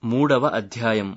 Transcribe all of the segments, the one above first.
మూడవ అధ్యాయం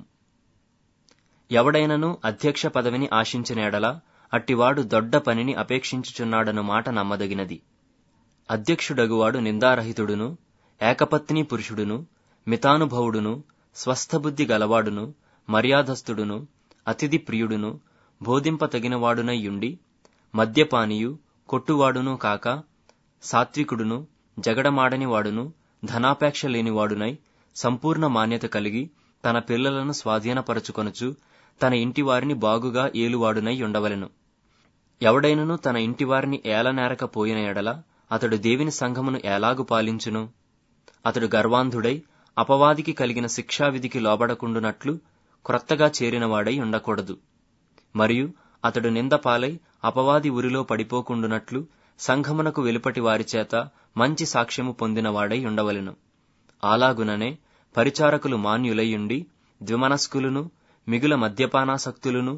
ఎవడైనను అధ్యక్ష పదవిని ఆశించిన ఎడల అట్టివాడు దొడ్డ పనిని అపేక్షించుచున్నాడను మాట నమ్మదగినది అధ్యక్షుడగువాడు నిందారహితుడును ఏకపత్ని పురుషుడును మితానుభవుడును స్వస్థబుద్ధి గలవాడును మర్యాదస్థుడును అతిథి ప్రియుడును బోధింపతగినవాడునయ్యుండి మద్యపానీయు కొట్టువాడును కాక సాత్వికుడును జగడమాడనివాడును ధనాపేక్ష లేనివాడునై సంపూర్ణ మాన్యత కలిగి తన పిల్లలను స్వాధీనపరచుకొనుచు తన ఇంటివారిని బాగుగా ఏలువాడునై ఉండవలెను ఎవడైనను తన ఇంటివారిని ఏలనేరకపోయిన ఎడల అతడు దేవుని సంఘమును ఎలాగు పాలించును అతడు గర్వాంధుడై అపవాదికి కలిగిన శిక్షావిధికి లోబడకుండునట్లు క్రొత్తగా చేరినవాడై ఉండకూడదు మరియు అతడు నిందపాలై అపవాది ఉరిలో పడిపోకుండునట్లు సంఘమునకు వెలుపటి వారి చేత మంచి సాక్ష్యము పొందినవాడై ఉండవలెను అలాగుననే పరిచారకులు మాన్యులయుండి ద్విమనస్కులును మిగుల మద్యపానాసక్తులును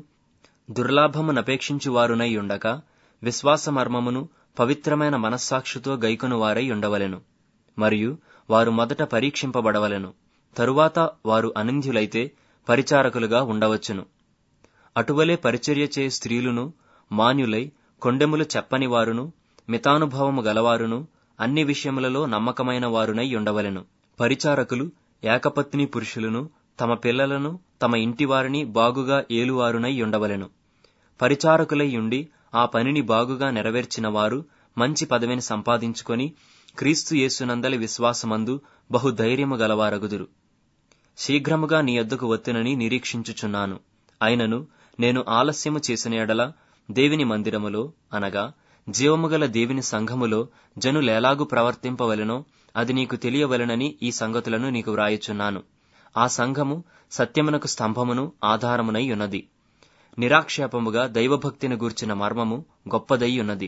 దుర్లాభమునపేక్షించువారునై ఉండక విశ్వాసమర్మమును పవిత్రమైన మనస్సాక్షితో గైకొను వారై ఉండవలెను మరియు వారు మొదట పరీక్షింపబడవలెను తరువాత వారు అనింద్యులైతే పరిచారకులుగా ఉండవచ్చును అటువలే పరిచర్య చే స్త్రీలును మాన్యులై కొండెములు చెప్పని వారును మితానుభవము గలవారును అన్ని విషయములలో నమ్మకమైన వారునై ఉండవలెను పరిచారకులు ఏకపత్ని పురుషులను తమ పిల్లలను తమ ఇంటివారిని బాగుగా ఏలువారునై ఉండవలెను పరిచారకులై ఉండి ఆ పనిని బాగుగా నెరవేర్చిన వారు మంచి పదవిని సంపాదించుకొని క్రీస్తు యేసునందలి విశ్వాసమందు బహుధైర్యము గలవారగుదురు శీఘ్రముగా నీ యొద్దకు వత్తునని నిరీక్షించుచున్నాను అయినను నేను ఆలస్యము చేసిన ఎడల దేవుని మందిరములో అనగా జీవముగల దేవుని సంఘములో జనులేలాగు ప్రవర్తింపవలెనో అది నీకు తెలియవలెనని ఈ సంగతులను నీకు వ్రాయుచున్నాను ఆ సంఘము సత్యమునకు స్తంభమును ఆధారమునై ఉన్నది నిరాక్షేపముగా దైవభక్తిని గూర్చిన మర్మము గొప్పదై ఉన్నది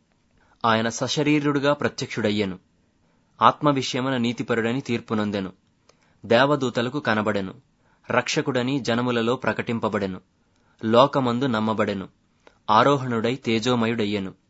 ఆయన సశరీరుడుగా ప్రత్యక్షుడయ్యెను ఆత్మ విషయమున నీతిపరుడని తీర్పునొందెను దేవదూతలకు కనబడెను రక్షకుడని జనములలో ప్రకటింపబడెను లోకమందు నమ్మబడెను ఆరోహణుడై తేజోమయుడయ్యెను